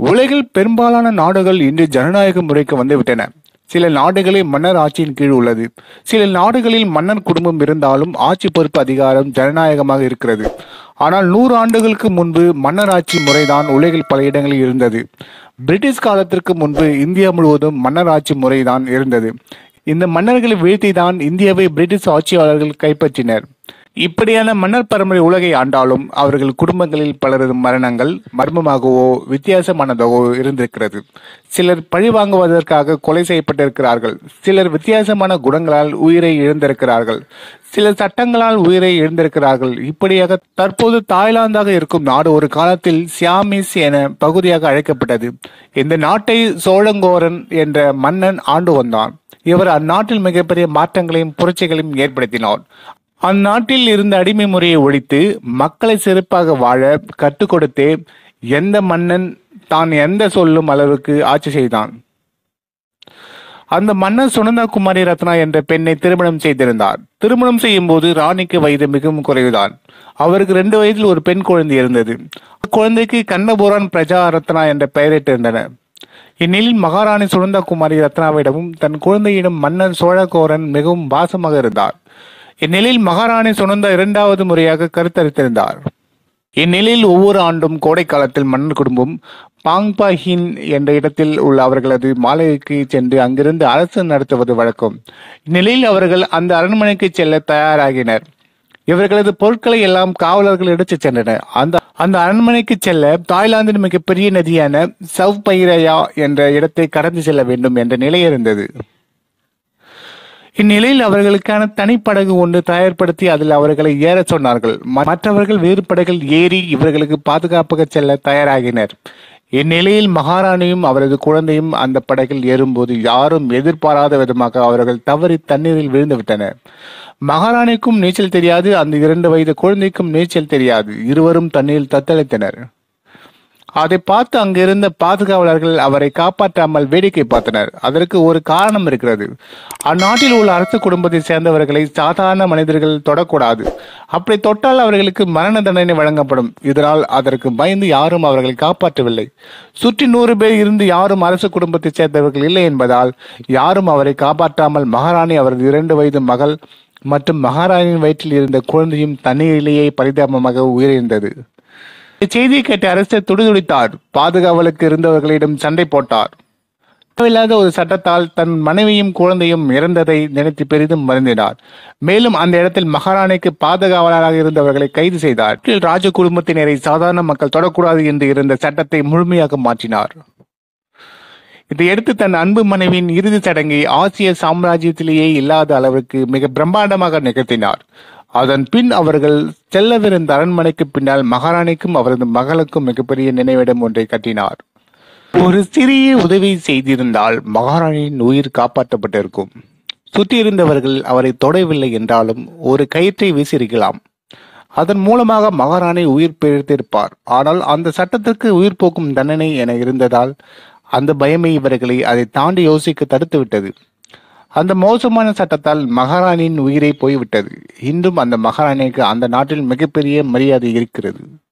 உலகில் பெரும்பாலான நாடுகள் இன்று ஜனநாயக முறைக்கு வந்துவிட்டன சில நாடுகளில் மன்னர் ஆட்சியின் கீழ் உள்ளது சில நாடுகளில் மன்னர் குடும்பம் இருந்தாலும் ஆட்சி பொறுப்பு அதிகாரம் ஜனநாயகமாக இருக்கிறது ஆனால் நூறு ஆண்டுகளுக்கு முன்பு மன்னர் ஆட்சி முறைதான் உலகில் பல இடங்களில் இருந்தது பிரிட்டிஷ் காலத்திற்கு முன்பு இந்தியா முழுவதும் மன்னர் ஆட்சி முறைதான் இருந்தது இந்த மன்னர்களை வீழ்த்திதான் இந்தியாவை பிரிட்டிஷ் ஆட்சியாளர்கள் கைப்பற்றினர் இப்படியான மன்னர் பரம்பரை உலகை ஆண்டாலும் அவர்கள் குடும்பங்களில் பலரது மரணங்கள் மர்மமாகவோ வித்தியாசமானதாகவோ இருந்திருக்கிறது சிலர் பழி வாங்குவதற்காக கொலை செய்யப்பட்டிருக்கிறார்கள் சிலர் வித்தியாசமான குணங்களால் உயிரை இழந்திருக்கிறார்கள் சில சட்டங்களால் உயிரை இழந்திருக்கிறார்கள் இப்படியாக தற்போது தாய்லாந்தாக இருக்கும் நாடு ஒரு காலத்தில் சியாமிஸ் என பகுதியாக அழைக்கப்பட்டது இந்த நாட்டை சோழங்கோரன் என்ற மன்னன் ஆண்டு வந்தான் இவர் அந்நாட்டில் மிகப்பெரிய மாற்றங்களையும் புரட்சிகளையும் ஏற்படுத்தினார் அந்நாட்டில் இருந்த அடிமை முறையை ஒழித்து மக்களை சிறப்பாக வாழ கற்றுக் கொடுத்தே எந்த மன்னன் தான் எந்த சொல்லும் அளவுக்கு ஆட்சி செய்தான் அந்த மன்னர் சுனந்தா குமாரி ரத்னா என்ற பெண்ணை திருமணம் செய்திருந்தார் திருமணம் செய்யும் போது ராணிக்கு வயது மிகவும் குறைவுதான் அவருக்கு ரெண்டு வயதில் ஒரு பெண் குழந்தை இருந்தது குழந்தைக்கு கண்ணபுரான் பிரஜா ரத்னா என்ற பெயரிட்டிருந்தனர் இந்நிலையில் மகாராணி சுனந்தா குமாரி ரத்னாவிடமும் தன் குழந்தையிடம் மன்னர் சோழகோரன் மிகவும் பாசமாக இருந்தார் இந்நிலையில் மகாராணி சுனந்தா இரண்டாவது முறையாக கருத்தரித்திருந்தார் இந்நிலையில் ஒவ்வொரு ஆண்டும் கோடை காலத்தில் மன்னர் குடும்பம் பாங்பாஹின் என்ற இடத்தில் உள்ள அவர்களது மாளிகைக்கு சென்று அங்கிருந்து அரசு நடத்துவது வழக்கம் இந்நிலையில் அவர்கள் அந்த அரண்மனைக்கு செல்ல தயாராகினர் இவர்களது பொருட்களை எல்லாம் காவலர்கள் எடுத்துச் சென்றனர் அந்த அந்த அரண்மனைக்கு செல்ல தாய்லாந்தின் மிகப்பெரிய நதியான சவ் பைரயா என்ற இடத்தை கடந்து செல்ல வேண்டும் என்ற நிலை இருந்தது இந்நிலையில் அவர்களுக்கான தனிப்படகு ஒன்று தயார்படுத்தி அதில் அவர்களை ஏறச் சொன்னார்கள் ம- மற்றவர்கள் வேறு படகில் ஏறி இவர்களுக்கு பாதுகாப்பாக செல்ல தயாராகினர் இந்நிலையில் மகாராணியும் அவரது குழந்தையும் அந்த படகில் ஏறும்போது யாரும் எதிர்பாராத விதமாக அவர்கள் தவறி தண்ணீரில் விழுந்து விட்டனர் மகாராணிக்கும் நீச்சல் தெரியாது அந்த இரண்டு வயது குழந்தைக்கும் நீச்சல் தெரியாது இருவரும் தண்ணீரில் தத்தளித்தனர் அதை பார்த்து அங்கிருந்த பாதுகாவலர்கள் அவரை காப்பாற்றாமல் வேடிக்கை பார்த்தனர் அதற்கு ஒரு காரணம் இருக்கிறது அந்நாட்டில் உள்ள அரசு குடும்பத்தை சேர்ந்தவர்களை சாதாரண மனிதர்கள் தொடக்கூடாது அப்படி தொட்டால் அவர்களுக்கு மரண தண்டனை வழங்கப்படும் இதனால் அதற்கு பயந்து யாரும் அவர்களை காப்பாற்றவில்லை சுற்றி நூறு பேர் இருந்து யாரும் அரசு குடும்பத்தை சேர்ந்தவர்கள் இல்லை என்பதால் யாரும் அவரை காப்பாற்றாமல் மகாராணி அவரது இரண்டு வயது மகள் மற்றும் மகாராணியின் வயிற்றில் இருந்த குழந்தையும் தண்ணீரிலேயே பரிதாபமாக உயிரிழந்தது இச்செய்தியை கேட்ட அரசர் துடிதுடித்தார் பாதுகாவலுக்கு இருந்தவர்களிடம் சண்டை போட்டார் தேவையில்லாத ஒரு சட்டத்தால் தன் மனைவியும் குழந்தையும் இறந்ததை நினைத்து பெரிதும் வருந்தினார் மேலும் அந்த இடத்தில் மகாராணிக்கு பாதுகாவலராக இருந்தவர்களை கைது செய்தார் ராஜ குடும்பத்தினரை சாதாரண மக்கள் தொடக்கூடாது என்று இருந்த சட்டத்தை முழுமையாக மாற்றினார் இதையடுத்து தன் அன்பு மனைவியின் இறுதிச் சடங்கை ஆசிய சாம்ராஜ்யத்திலேயே இல்லாத அளவுக்கு மிக பிரம்மாண்டமாக நிகழ்த்தினார் அதன் பின் அவர்கள் செல்லவிருந்த அரண்மனைக்கு பின்னால் மகாராணிக்கும் அவரது மகளுக்கும் மிகப்பெரிய நினைவிடம் ஒன்றை கட்டினார் ஒரு சிறிய உதவி செய்திருந்தால் மகாராணியின் உயிர் காப்பாற்றப்பட்டிருக்கும் சுற்றியிருந்தவர்கள் அவரை தொடவில்லை என்றாலும் ஒரு கயிற்றை வீசியிருக்கலாம் அதன் மூலமாக மகாராணி உயிர் பிழைத்திருப்பார் ஆனால் அந்த சட்டத்திற்கு உயிர் போக்கும் தண்டனை என இருந்ததால் அந்த பயமே இவர்களை அதை தாண்டி யோசிக்க தடுத்து விட்டது அந்த மோசமான சட்டத்தால் மகாராணியின் உயிரை போய்விட்டது இன்றும் அந்த மகாராணிக்கு அந்த நாட்டில் மிகப்பெரிய மரியாதை இருக்கிறது